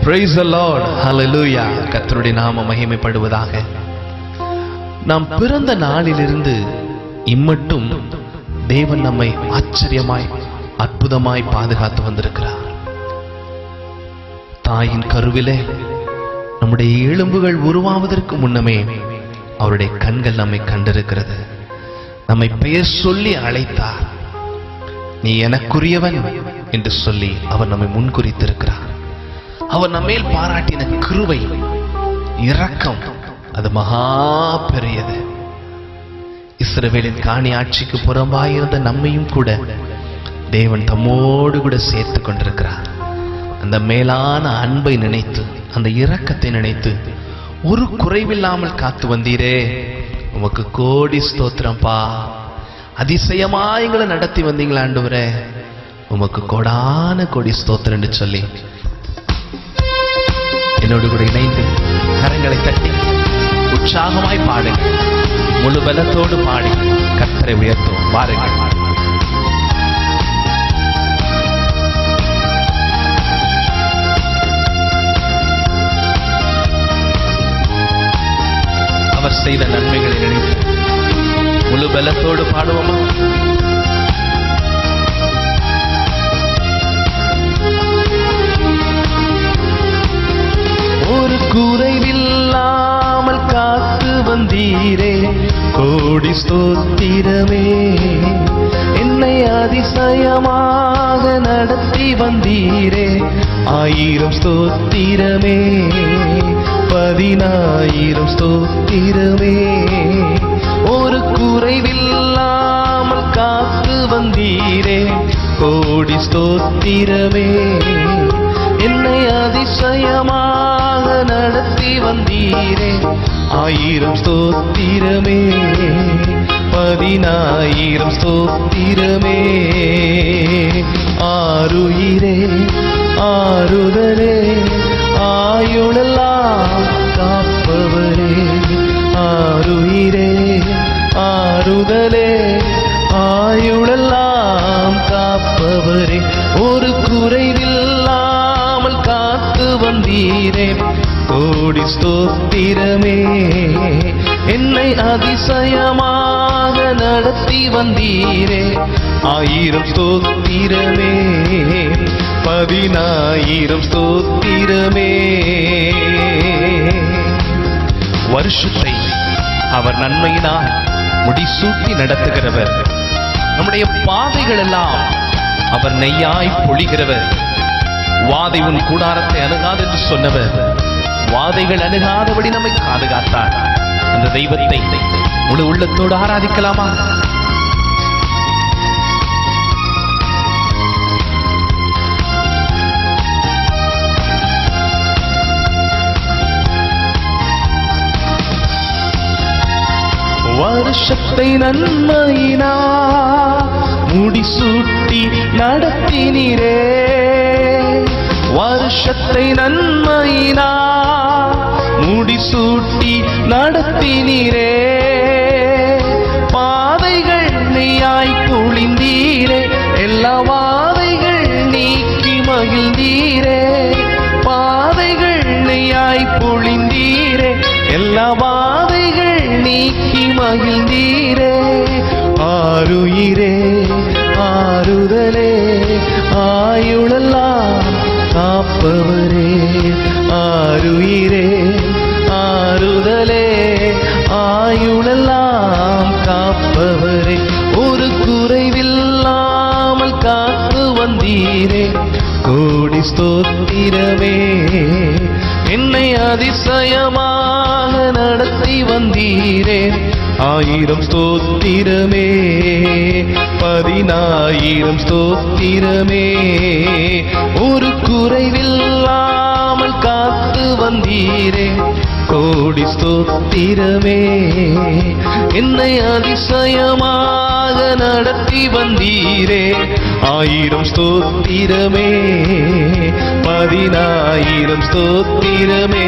Praise the Lord. Hallelujah. கர்த்தருடைய நாம மகிமைப்படுவதாக நாம் பிறந்த நாளிலிருந்து இம்மட்டும் தேவன் நம்மை ஆச்சரியமாய் அற்புதமாய் பாதுகாத்து வந்திருக்கிறார் தாயின் கருவிலே நம்முடைய எலும்புகள் உருவாவதற்கு முன்னமே அவருடைய கண்கள் நம்மை கண்டிருக்கிறது நம்மை பெயர் சொல்லி அழைத்தார் நீ எனக்குரியவன் என்று சொல்லி அவர் நம்மை முன்குறித்திருக்கிறார் அவர் நம்மேல் பாராட்டின கிருபை இரக்கம் அது மகா பெரியது இஸ்ரவேலின் காணி ஆட்சிக்கு புறம்பாயிருந்த நம்மையும் கூட தேவன் தம்மோடு கூட சேர்த்து கொண்டிருக்கிறார் அந்த மேலான அன்பை நினைத்து அந்த இரக்கத்தை நினைத்து ஒரு குறைவில்லாமல் காத்து வந்தீரே உமக்கு கோடி ஸ்தோத்திரம்பா அதிசயமா எங்களை நடத்தி வந்தீங்களா ஆண்டவரே உமக்கு கோடான கோடி ஸ்தோத்திரம் என்று சொல்லி என்னோடு கூட இணைந்து கரங்களை தட்டி உற்சாகமாய் பாடுங்க முழு பலத்தோடு பாடி கர்த்தரை உயர்த்தும் வாருங்கள் அவர் செய்த நன்மைகளை நினைத்து முழு பலத்தோடு பாடுவோமா ஒரு குறைவில்லாமல் காத்து வந்தீரே கோடி ஸ்தோத்திரமே என்னை அதிசயமாக நடத்தி வந்தீரே ஆயிரம் ஸ்தோத்திரமே பதினாயிரம் ஸ்தோத்திரமே ஒரு குறைவில்லாமல் காத்து வந்தீரே கோடி ஸ்தோத்திரமே என்னை அதிசயமாக நடத்தி வந்தீரே ஆயிரம் ஸ்தோத்திரமே பதினாயிரம் ஸ்தோத்திரமே ஆருயிரே ஆறுதலே ஆயுளெல்லாம் காப்பவரே ஆருயிரே ஆறுதலே ஆயுளெல்லாம் காப்பவரே ஒரு குறைவில்லாமல் காத்து வந்தீரே கோடி ஸ்தோத்திரமே என்னை அதிசயமாக நடத்தி வந்தீரே ஆயிரம் ஸ்தோத்திரமே பதினாயிரம் ஸ்தோத்திரமே வருஷத்தை அவர் நன்மையினால் முடிசூட்டி நடத்துகிறவர் நம்முடைய பாதைகள் எல்லாம் அவர் நெய்யாய் பொழிகிறவர் வாதை உன் கூடாரத்தை அணுகாது என்று சொன்னவர் வாதைகள் அணுகாதபடி நம்மை பாதுகாத்தார் அந்த தெய்வத்தை முழு உள்ளத்தோடு ஆராதிக்கலாமா வருஷத்தை நன்மையினா முடிசூட்டி நடத்தினீரே வருஷத்தை நன்மையினா முடிசூட்டி நடத்தினீரே பாதைகள் நீயாய் பொழிந்தீரே எல்லா வாதைகள் நீக்கி மகிழ்ந்தீரே பாதைகள் நீயாய் பொழிந்தீரே எல்லா வாதைகள் நீக்கி மகிழ்ந்தீரே ஆருயிரே ஆறுதலே ஆயுளெல்லாம் காப்பவரே ஆருயிரே ஆறுதலே ஆயுளெல்லாம் காப்பவரே ஒரு குறைவில்லாமல் காத்து வந்தீரே கோடி ஸ்தோத்திரமே என்னை அதிசயமாக நடத்தி வந்தீரே ஆயிரம் ஸ்தோத்திரமே பதினாயிரம் ஸ்தோத்திரமே ஒரு குறைவில்லாமல் காத்து வந்தீரே கோடி ஸ்தோத்திரமே என்னை அதிசயமாக நடத்தி வந்தீரே ஆயிரம் ஸ்தோத்திரமே பதினாயிரம் ஸ்தோத்திரமே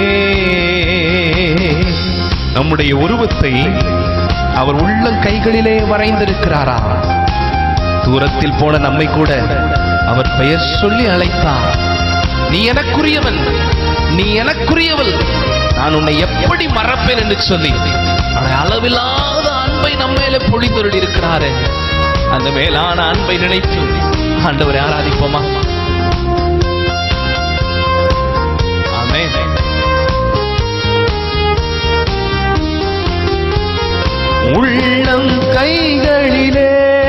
நம்முடைய உருவத்தை அவர் உள்ளங்கைகளிலே வரைந்திருக்கிறாரா தூரத்தில் போன நம்மை கூட அவர் பெயர் சொல்லி அழைத்தார் நீ எனக்குரியவன் நீ எனக்குரியவள் நான் உன்னை எப்படி மறப்பேன் என்று சொல்லி அவருடைய அளவில்லாத அன்பை நம்ம மேலே பொழிந்தொருள் இருக்கிறாரு அந்த மேலான அன்பை நினைத்து ஆண்டவரை ஆராதிப்போமா ஆமென் உள்ளம் கைகளிலே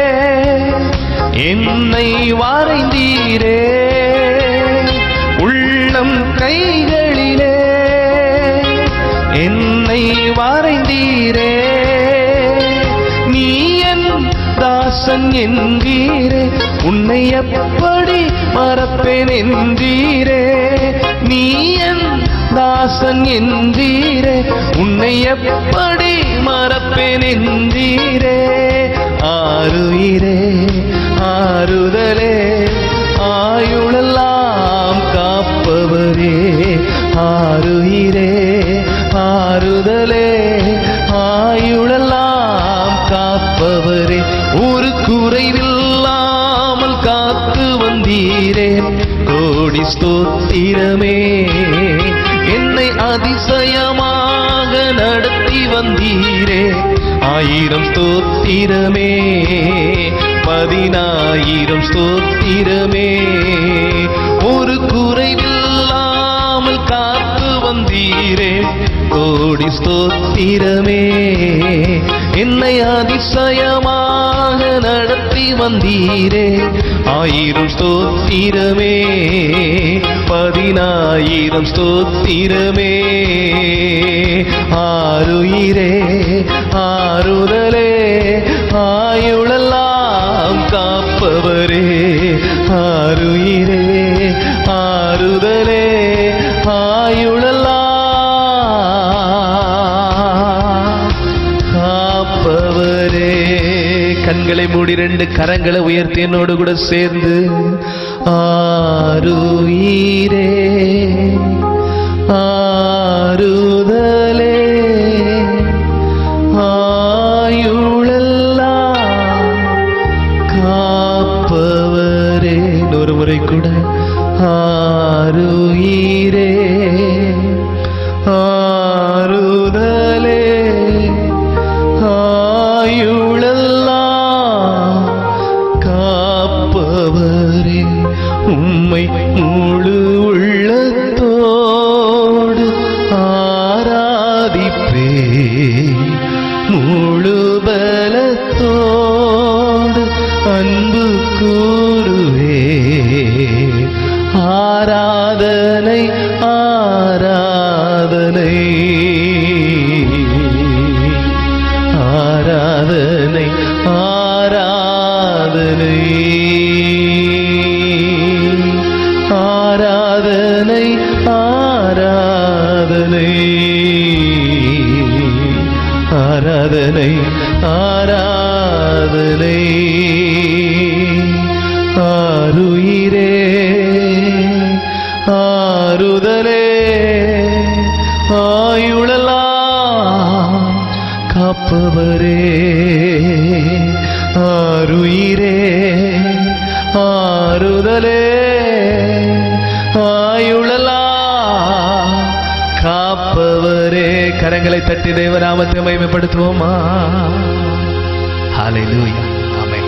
என்னை வரைந்தீரே உள்ளம் கைகளிலே என்னை வரைந்தீரே நீ என் தாசன் என்கிறே உன்னை எப்படி மறப்பேன் என்றீரே நீ என் தாசன் என்றீரே உன்னை எப்படி மறப்பேன் என்றீரே ஆறுயிரே ஆறுதலே ஆயுளெல்லாம் காப்பவரே ஆறுயிரே ஆறுதலே ஆயுளெல்லாம் காப்பவரே ஒரு குறைவில்லாமல் காத்து வந்தீரே கோடி ஸ்தோத்திரமே என்னை அதிசயமாக நடத்தி வந்தீரே ஆயிரம் ஸ்தோத்திரமே பதினாயிரம் ஸ்தோத்திரமே ஒரு குறைவில்லாமல் காத்து வந்தீரே கோடி ஸ்தோத்திரமே என்னை அதிசயமாக நடத்தி வந்தீரே ஆயிரம் ஸ்தோத்திரமே பதினாயிரம் ஸ்தோத்திரமே ஆறுயிரே ஆறுதலே ஆயுளெல்லாம் காப்பவரே ஆறுயிரே ஆறுதலே ஆயுளெல்லாம் காப்பவரே கண்களை மூடி ரெண்டு கரங்களை உயர்த்தி என்னோடு கூட சேர்ந்து ஆருயிரே ஆறுதலே ஆயுளெல்லாம் காப்பவரே ஒரு முறை கூட ஆருயிரே ஆறுதலே ஆயுளெல்லாம் காப்பவரே உம்மை முழு உள்ளத்தோடு ஆராதிப்பே முழு பலத்தோடு அன்பு கூறுவே ஆராதனை ஆராதனை ஆராதனை ஆராதனை ஆராதனை ஆராதனை ஆராதனை ஆராதனை ஆருயிரே ஆறுதலே ஆயுளலாம் காப்பவரே ஆருயிரே ஆறுதலே ஆயுளலாம் காப்பவரே கரங்களை தட்டி தேவநாமத்தை மகிமைப்படுத்துவோமா ஹalleluya ஆமென்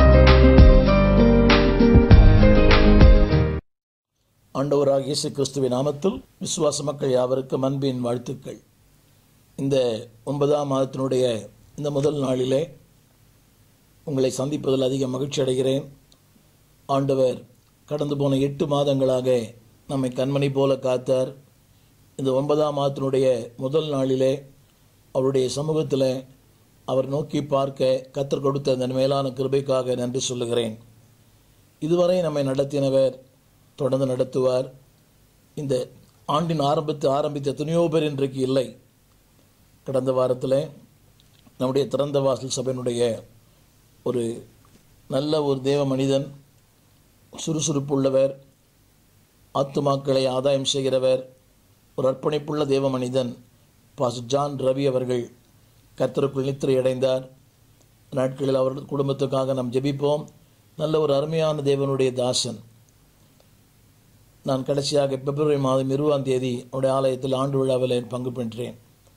ஆண்டவராக இயேசு கிறிஸ்துவின் நாமத்தில் விசுவாச மக்கள் யாவருக்கும் அன்பின் வாழ்த்துக்கள் இந்த ஒன்பதாம் மாதத்தினுடைய இந்த முதல் நாளிலே உங்களை சந்திப்பதில் அதிக மகிழ்ச்சி அடைகிறேன் ஆண்டவர் கடந்து போன எட்டு மாதங்களாக நம்மை கண்மணி போல காத்தார் இந்த ஒன்பதாம் மாதத்தினுடைய முதல் நாளிலே அவருடைய சமூகத்தில் அவர் நோக்கி பார்க்க கத்தர் கொடுத்த அந்த மேலான கிருபைக்காக நன்றி சொல்லுகிறேன் இதுவரை நம்மை நடத்தினவர் தொடர்ந்து நடத்துவார் இந்த ஆண்டின் ஆரம்பித்து ஆரம்பித்த துணியோ பேர் இன்றைக்கு இல்லை கடந்த வாரத்தில் நம்முடைய திறந்த வாசல் சபையினுடைய ஒரு நல்ல ஒரு தேவ மனிதன் சுறுசுறுப்புள்ளவர் ஆத்துமாக்களை ஆதாயம் செய்கிறவர் ஒரு அர்ப்பணிப்புள்ள தேவ மனிதன் பாஸ் ஜான் ரவி அவர்கள் கர்த்தருக்குள் நித்திரை அடைந்தார் நாட்களில் அவர்கள் குடும்பத்துக்காக நாம் ஜெபிப்போம் நல்ல ஒரு அருமையான தேவனுடைய தாசன் நான் கடைசியாக பிப்ரவரி மாதம் இருபதாம் தேதி அவருடைய ஆலயத்தில் ஆண்டு விழாவில் பங்கு பெற்றேன்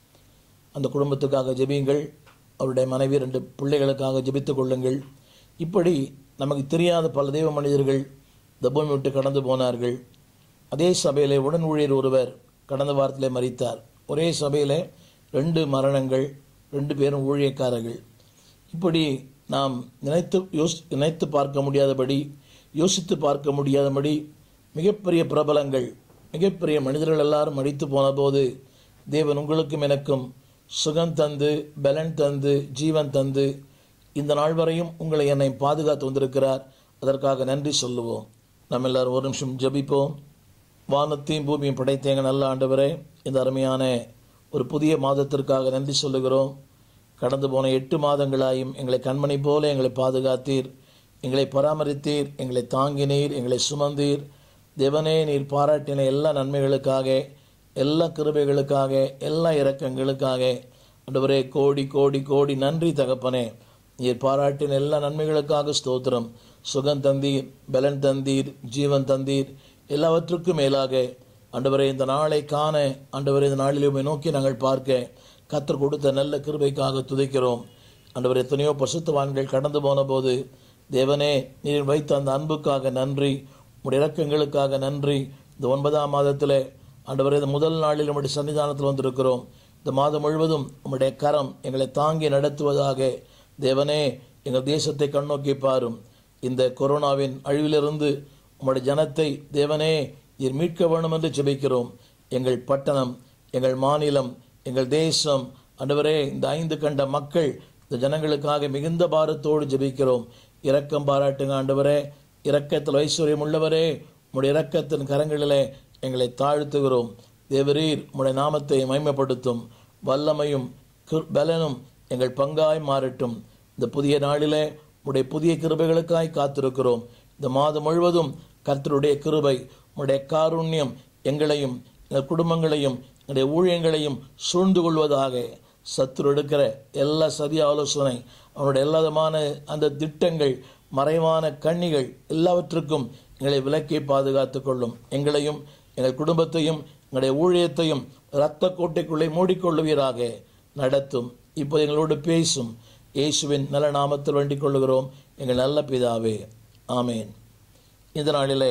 அந்த குடும்பத்துக்காக ஜெபியுங்கள் அவருடைய மனைவி ரெண்டு பிள்ளைகளுக்காக ஜெபித்துக் கொள்ளுங்கள் இப்படி நமக்கு தெரியாத பல தெய்வ மனிதர்கள் இந்த பூமி விட்டு கடந்து போனார்கள் அதே சபையிலே உடன் ஊழியர் ஒருவர் கடந்த வாரத்திலே மறித்தார் ஒரே சபையிலே ரெண்டு மரணங்கள் ரெண்டு பேரும் ஊழியக்காரர்கள் இப்படி நாம் நினைத்து யோசி நினைத்து பார்க்க முடியாதபடி யோசித்து பார்க்க முடியாதபடி மிகப்பெரிய பிரபலங்கள் மிகப்பெரிய மனிதர்கள் எல்லாரும் மடித்து போனபோது தேவன் உங்களுக்கும் எனக்கும் சுகம் தந்து பலன் தந்து ஜீவன் தந்து இந்த நாள் வரையும் உங்களை என்னை பாதுகாத்து வந்திருக்கிறார் அதற்காக நன்றி சொல்லுவோம் நம்ம எல்லாரும் ஒரு நிமிஷம் ஜெபிப்போம் வானத்தையும் பூமியும் படைத்த எங்கள் நல்ல ஆண்டவரே இந்த அருமையான ஒரு புதிய மாதத்திற்காக நன்றி சொல்லுகிறோம் கடந்து போன எட்டு மாதங்களாயும் எங்களை கண்மணி போல எங்களை பாதுகாத்தீர் எங்களை பராமரித்தீர் எங்களை தாங்கினீர் எங்களை சுமந்தீர் தேவனே நீர் பாராட்டின எல்லா நன்மைகளுக்காக எல்லா கிருபைகளுக்காக எல்லா இரக்கங்களுக்காக ஆண்டவரே கோடி கோடி கோடி நன்றி தகப்பனே நீர் பாராட்டின எல்லா நன்மைகளுக்காக ஸ்தோத்திரம் சுகம் தந்தீர் பலன் தந்தீர் ஜீவன் தந்தீர் எல்லாவற்றுக்கும் மேலாக ஆண்டவரே இந்த நாளை காண ஆண்டவரே இந்த நாளில் உம்மை நோக்கி நாங்கள் பார்க்க கத்தர் கொடுத்த நல்ல கிருபைக்காக துதிக்கிறோம் ஆண்டவர் எத்தனையோ பசுத்தவான்கள் கடந்து போன போது தேவனே நீர் வைத்த அந்த அன்புக்காக நன்றி உடைய இறக்கங்களுக்காக நன்றி இந்த ஒன்பதாம் மாதத்தில் ஆண்டவரே இந்த முதல் நாளில் நம்முடைய சன்னிதானத்தில் வந்திருக்கிறோம் இந்த மாதம் முழுவதும் உம்முடைய கரம் எங்களை தாங்கி நடத்துவதாக தேவனே எங்கள் தேசத்தை கண்ணோக்கி பாரும் இந்த கொரோனாவின் அழிவிலிருந்து உம்முடைய ஜனத்தை தேவனே நீர் மீட்க வேண்டும் என்று ஜெபிக்கிறோம் எங்கள் பட்டணம் எங்கள் மாநிலம் எங்கள் தேசம் ஆண்டவரே இந்த ஐந்து கண்ட மக்கள் இந்த ஜனங்களுக்காக மிகுந்த பாரத்தோடு ஜெபிக்கிறோம் இரக்கம் பாராட்டுங்க ஆண்டவரே இரக்கத்தில் ஐஸ்வர்யம் உள்ளவரே உம்முடைய இரக்கத்தின் கரங்களிலே எங்களை தாழ்த்துகிறோம் தேவரீர் உம்முடைய நாமத்தை மைமைப்படுத்தும் வல்லமையும் கிரு- பலனும் எங்கள் பங்காய் மாறட்டும் இந்த புதிய நாளிலே உடைய புதிய கிருபைகளுக்காய் காத்திருக்கிறோம் இந்த மாதம் முழுவதும் கர்த்தருடைய கிருபை உடைய காருண்யம் எங்களையும் எங்கள் குடும்பங்களையும் எங்களுடைய ஊழியங்களையும் சூழ்ந்து கொள்வதாக சத்துரு எடுக்கிற எல்லா சதி ஆலோசனை அவனுடைய எல்லா விதமான அந்த திட்டங்கள் மறைவான கண்ணிகள் எல்லாவற்றுக்கும் எங்களை விலக்கி பாதுகாத்துக் கொள்ளும் எங்களையும் எங்கள் குடும்பத்தையும் எங்களுடைய ஊழியத்தையும் இரத்த கோட்டைக்குள்ளே மூடிக்கொள்ளுவீராக நடத்தும் இப்போ எங்களோடு பேசும் இயேசுவின் நல்ல நாமத்தில் வேண்டிக் கொள்ளுகிறோம் எங்கள் நல்ல பிதாவே ஆமேன் இந்த நாளிலே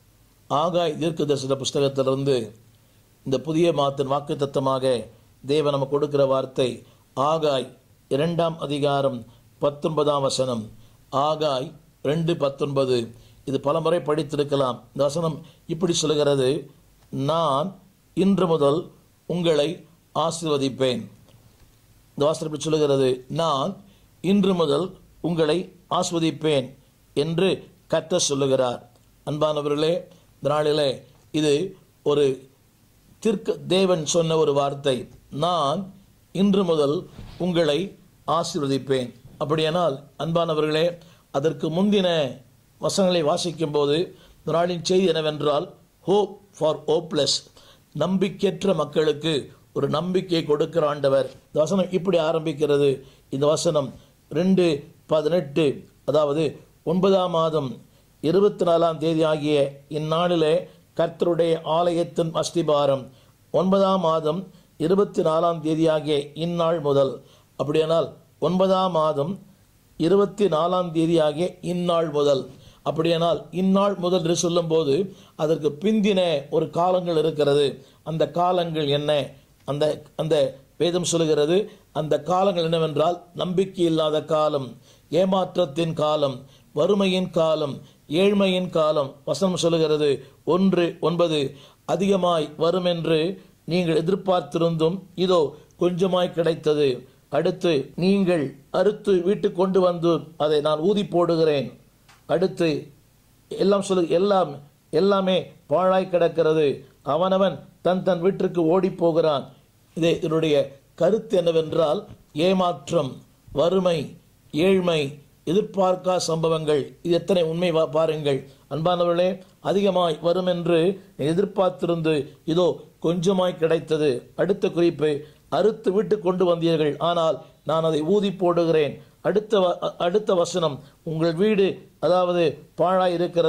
ஆகாய் தீர்க்க தரிசன புஸ்தகத்திலிருந்து இந்த புதிய மாத்தின் வாக்கு தத்தமாக தேவன் நமக்கு கொடுக்கிற வார்த்தை ஆகாய் இரண்டாம் அதிகாரம் பத்தொன்பதாம் வசனம் ஆகாய் ரெண்டு பத்தொன்பது இது பலமுறை படித்திருக்கலாம் இந்த வசனம் இப்படி சொல்கிறது நான் இன்று முதல் உங்களை ஆசீர்வதிப்பேன் இந்த வாசனம் இப்படி சொல்லுகிறது நான் இன்று முதல் உங்களை ஆஸ்வதிப்பேன் என்று கர்த்தர் சொல்லுகிறார் அன்பானவர்களே இந்த நாளிலே இது ஒரு தீர்க்க தேவன் சொன்ன ஒரு வார்த்தை நான் இன்று முதல் உங்களை ஆசீர்வதிப்பேன் அப்படியானால் அன்பானவர்களே அதற்கு முந்தின வசனங்களை வாசிக்கும் போது இந்த நாளின் செய்தி என்னவென்றால் ஹோப் ஃபார் ஹோப்லெஸ் நம்பிக்கையற்ற மக்களுக்கு ஒரு நம்பிக்கை கொடுக்கிற ஆண்டவர் இந்த வசனம் இப்படி ஆரம்பிக்கிறது இந்த வசனம் ரெண்டு பதினெட்டு அதாவது ஒன்பதாம் மாதம் இருபத்தி நாலாம் தேதி ஆகிய இந்நாளிலே கர்த்தருடைய ஆலயத்தின் அஸ்திபாரம் ஒன்பதாம் மாதம் இருபத்தி நாலாம் தேதி ஆகிய இந்நாள் முதல் அப்படியானால் ஒன்பதாம் மாதம் இருபத்தி நாலாம் தேதி ஆகிய இந்நாள் முதல் அப்படியானால் இந்நாள் முதல் என்று சொல்லும்போது அதற்கு பிந்தின ஒரு காலங்கள் இருக்கிறது அந்த காலங்கள் என்ன அந்த அந்த வேதம் சொல்லுகிறது அந்த காலங்கள் என்னவென்றால் நம்பிக்கை இல்லாத காலம் ஏமாற்றத்தின் காலம் வறுமையின் காலம் ஏழ்மையின் காலம் வசனம் சொல்லுகிறது ஒன்று ஒன்பது அதிகமாய் வரும் என்று நீங்கள் எதிர்பார்த்திருந்தும் இதோ கொஞ்சமாய் கிடைத்தது அடுத்து நீங்கள் அறுத்து வீட்டுக்கு கொண்டு வந்து அதை நான் ஊதி போடுகிறேன் அடுத்து எல்லாம் சொல்லு எல்லாம் எல்லாமே பாழாய் கிடக்கிறது அவனவன் தன் தன் வீட்டிற்கு ஓடி போகிறான் இது இதனுடைய கருத்து என்னவென்றால் ஏமாற்றம் வறுமை ஏழ்மை எதிர்பார்க்கா சம்பவங்கள் இது எத்தனை உண்மை வா- பாருங்கள் அன்பானவர்களே அதிகமாய் வரும் என்று எதிர்பார்த்திருந்து இதோ கொஞ்சமாய் கிடைத்தது அடுத்த குறிப்பு அறுத்து விட்டு கொண்டு வந்தீர்கள் ஆனால் நான் அதை ஊதி போடுகிறேன் அடுத்த வ- அ- அடுத்த வசனம் உங்கள் வீடு அதாவது பாழாய் இருக்கிறது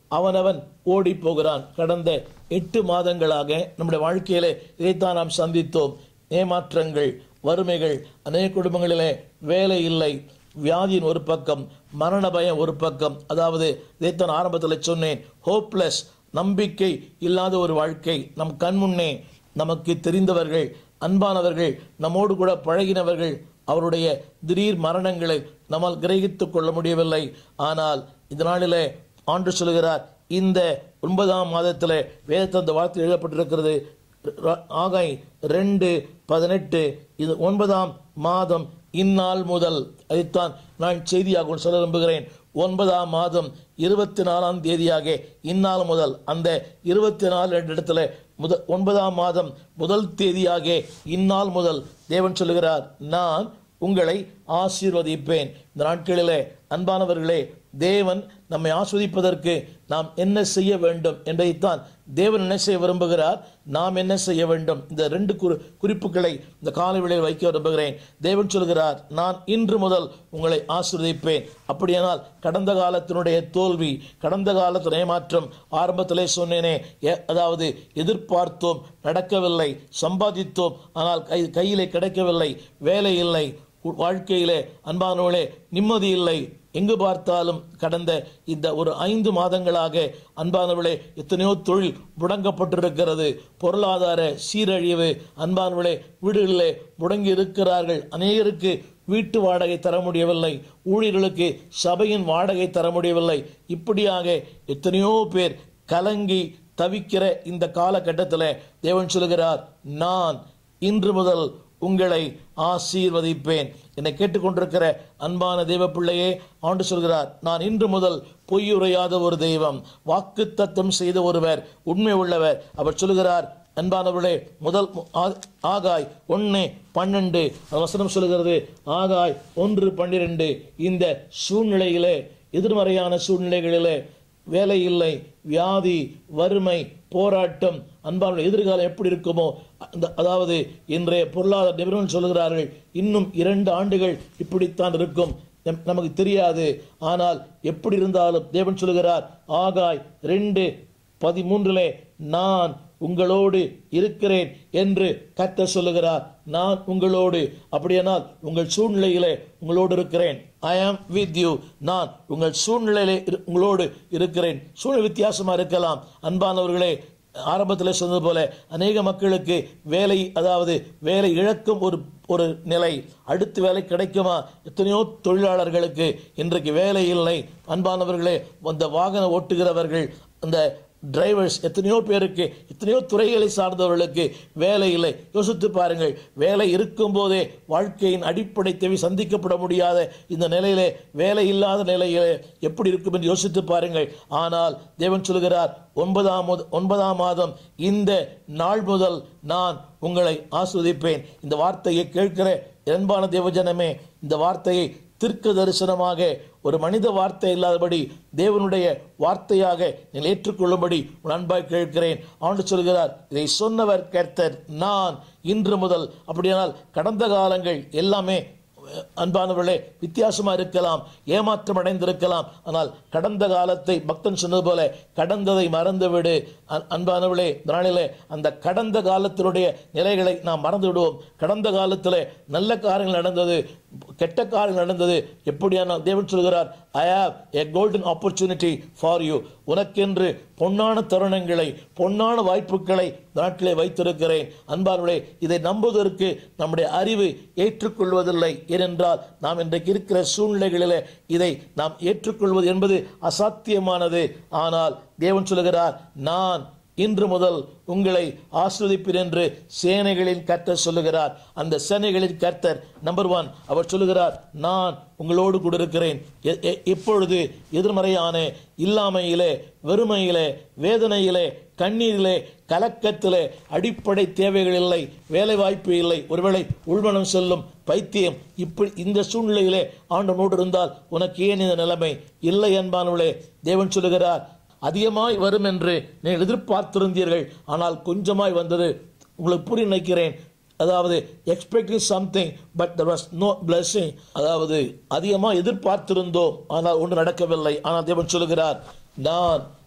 அவனவன் ஓடி போகிறான் கடந்த எட்டு மாதங்களாக நம்முடைய வாழ்க்கையிலே இதைத்தான் நாம் சந்தித்தோம் ஏமாற்றங்கள் வறுமைகள் அநேக குடும்பங்களிலே வேலை இல்லை வியாதியின் ஒரு பக்கம் மரண பயம் ஒரு பக்கம் அதாவது இதைத்தான் ஆரம்பத்தில் சொன்னேன் ஹோப்லெஸ் நம்பிக்கை இல்லாத ஒரு வாழ்க்கை நம் கண்முன்னே நமக்கு தெரிந்தவர்கள் அன்பானவர்கள் நம்மோடு கூட பழகினவர்கள் அவருடைய திடீர் மரணங்களை நம்மால் கிரகித்துக் கொள்ள முடியவில்லை ஆனால் இந்த நாளிலே ஆண்டு சொல்கிறார் இந்த ஒன்பதாம் மாதத்தில் வேதத்தந்த வார்த்தை எழுதப்பட்டிருக்கிறது ர- ஆகாய் ரெண்டு பதினெட்டு இது ஒன்பதாம் மாதம் இந்நாள் முதல் அதைத்தான் நான் செய்தியாக சொல்ல விரும்புகிறேன் ஒன்பதாம் மாதம் இருபத்தி நாலாம் தேதியாக இந்நாள் முதல் அந்த இருபத்தி நாலு என்ற இடத்துல முத ஒன்பதாம் மாதம் முதல் தேதியாக இந்நாள் முதல் தேவன் சொல்லுகிறார் நான் உங்களை ஆசீர்வதிப்பேன் இந்த நாட்களிலே அன்பானவர்களே தேவன் நம்மை ஆஸ்வதிப்பதற்கு நாம் என்ன செய்ய வேண்டும் என்பதைத்தான் தேவன் என்ன செய்ய விரும்புகிறார் நாம் என்ன செய்ய வேண்டும் இந்த ரெண்டு குறி குறிப்புகளை இந்த காலை வேளையில் வைக்க விரும்புகிறேன் தேவன் சொல்கிறார் நான் இன்று முதல் உங்களை ஆசீர்வதிப்பேன் அப்படியானால் கடந்த காலத்தினுடைய தோல்வி கடந்த காலத்தின் ஏமாற்றம் ஆரம்பத்திலே சொன்னேனே எ- அதாவது எதிர்பார்த்தோம் நடக்கவில்லை சம்பாதித்தோம் ஆனால் கை கையிலே கிடைக்கவில்லை வேலை இல்லை உ- வாழ்க்கையிலே அன்பானவர்களே நிம்மதி இல்லை எங்கு பார்த்தாலும் கடந்த இந்த ஒரு ஐந்து மாதங்களாக அன்பானவர்களே எத்தனையோ தொழில் முடங்கப்பட்டிருக்கிறது பொருளாதார சீரழிவு அன்பானவர்களே வீடுகளிலே முடங்கி இருக்கிறார்கள் அநேகருக்கு வீட்டு வாடகை தர முடியவில்லை ஊழியர்களுக்கு சபையின் வாடகை தர முடியவில்லை இப்படியாக எத்தனையோ பேர் கலங்கி தவிக்கிற இந்த காலகட்டத்தில் தேவன் சொல்கிறார் நான் இன்று முதல் உங்களை ஆசீர்வதிப்பேன் என்னை கேட்டுக்கொண்டிருக்கிற அன்பான தெய்வ பிள்ளையே ஆண்டு சொல்கிறார் நான் இன்று முதல் பொய்யுரையாத ஒரு தெய்வம் வாக்கு தத்தம் செய்த ஒருவர் உண்மை உள்ளவர் அவர் சொல்கிறார் அன்பானவர்களே முதல் ஆ- ஆகாய் ஒன்று பன்னெண்டு அந்த வசனம் சொல்கிறது ஆகாய் ஒன்று பன்னிரெண்டு இந்த சூழ்நிலையிலே எதிர்மறையான சூழ்நிலைகளிலே வேலை இல்லை வியாதி வறுமை போராட்டம் அன்பான எதிர்காலம் எப்படி இருக்குமோ அந்த அதாவது இன்றைய பொருளாதார நிபுணர்கள் சொல்கிறார்கள் இன்னும் இரண்டு ஆண்டுகள் இப்படித்தான் இருக்கும் நம்- நமக்கு தெரியாது ஆனால் எப்படி இருந்தாலும் தேவன் சொல்கிறார் ஆகாய் ரெண்டு பதிமூன்றிலே நான் உங்களோடு இருக்கிறேன் என்று கர்த்தர் சொல்லுகிறார் நான் உங்களோடு அப்படியானால் உங்கள் சூழ்நிலையிலே உங்களோடு இருக்கிறேன் ஐ ஆம் வித் யூ நான் உங்கள் சூழ்நிலையிலே இரு- உங்களோடு இருக்கிறேன் சூழ்நிலை வித்தியாசமா இருக்கலாம் அன்பானவர்களே ஆரம்பத்தில் சொன்னது போல அநேக மக்களுக்கு வேலை அதாவது வேலை இழக்கும் ஒரு ஒரு நிலை அடுத்து வேலை கிடைக்குமா எத்தனையோ தொழிலாளர்களுக்கு இன்றைக்கு வேலை இல்லை அன்பானவர்களே அந்த வாகனம் ஓட்டுகிறவர்கள் அந்த டிரைவர்ஸ் எத்தனையோ பேருக்கு எத்தனையோ துறைகளை சார்ந்தவர்களுக்கு வேலை இல்லை யோசித்து பாருங்கள் வேலை இருக்கும்போதே வாழ்க்கையின் அடிப்படை தேவை சந்திக்கப்பட முடியாத இந்த நிலையிலே வேலை இல்லாத நிலையிலே எப்படி இருக்கும் என்று யோசித்து பாருங்கள் ஆனால் தேவன் சொல்கிறார் ஒன்பதாம் முத- ஒன்பதாம் மாதம் இந்த நாள் முதல் நான் உங்களை ஆஸ்வதிப்பேன் இந்த வார்த்தையை கேட்கிற அன்பான தேவஜனமே இந்த வார்த்தையை தீர்க்க தரிசனமாக ஒரு மனித வார்த்தை இல்லாதபடி தேவனுடைய வார்த்தையாக நீங்கள் ஏற்றுக்கொள்ளும்படி உன் அன்பாய் கேட்கிறேன் ஆண்டு சொல்கிறார் இதை சொன்னவர் கர்த்தர் நான் இன்று முதல் அப்படியானால் கடந்த காலங்கள் எல்லாமே அன்பானவர்களே வித்தியாசமா இருக்கலாம் ஏமாற்றம் அடைந்திருக்கலாம் ஆனால் கடந்த காலத்தை பக்தன் சொன்னது போல கடந்ததை மறந்துவிடு அன்- அன்பானவர்களே இந்த நாளிலே அந்த கடந்த காலத்தினுடைய நிலைகளை நாம் மறந்து விடுவோம் கடந்த காலத்திலே நல்ல காரியங்கள் நடந்தது கெட்ட காரியங்கள் நடந்தது எப்படியான தேவன் சொல்கிறார் I have a golden opportunity for you உனக்கென்று பொன்னான தருணங்களை பொன்னான வாய்ப்புகளை நாட்டிலே வைத்திருக்கிறேன் அன்பார்களே இதை நம்புவதற்கு நம்முடைய அறிவு ஏற்றுக்கொள்வதில்லை ஏனென்றால் நாம் இன்றைக்கு இருக்கிற சூழ்நிலைகளிலே இதை நாம் ஏற்றுக்கொள்வது என்பது அசாத்தியமானது ஆனால் தேவன் சொல்கிறார் நான் இன்று முதல் உங்களை ஆஸ்வதிப்பேன் என்று சேனைகளின் கர்த்தர் சொல்லுகிறார் அந்த சேனைகளின் கர்த்தர் நம்பர் ஒன் அவர் சொல்லுகிறார் நான் உங்களோடு கூட இருக்கிறேன் எ- எ- இப்பொழுது எதிர்மறையான இல்லாமையிலே வெறுமையிலே வேதனையிலே கண்ணீரிலே கலக்கத்திலே அடிப்படை தேவைகள் இல்லை வேலை வாய்ப்பு இல்லை ஒருவேளை உள்மனம் செல்லும் பைத்தியம் இப்படி இந்த சூழ்நிலையிலே ஆண்டனோடு இருந்தால் உனக்கு ஏன் இந்த நிலைமை இல்லை என்பானவளே தேவன் சொல்லுகிறார் அதிகமாய் வரும் என்று நீங்கள் எதிர்பார்த்திருந்தீர்கள் ஆனால் கொஞ்சமாய் வந்தது உங்களுக்கு புரிய நினைக்கிறேன் அதாவது expecting something but there was no blessing அதாவது அதிகமாக எதிர்பார்த்திருந்தோம் ஆனால் ஒன்று நடக்கவில்லை ஆனால் தேவன் சொல்லுகிறார் நான்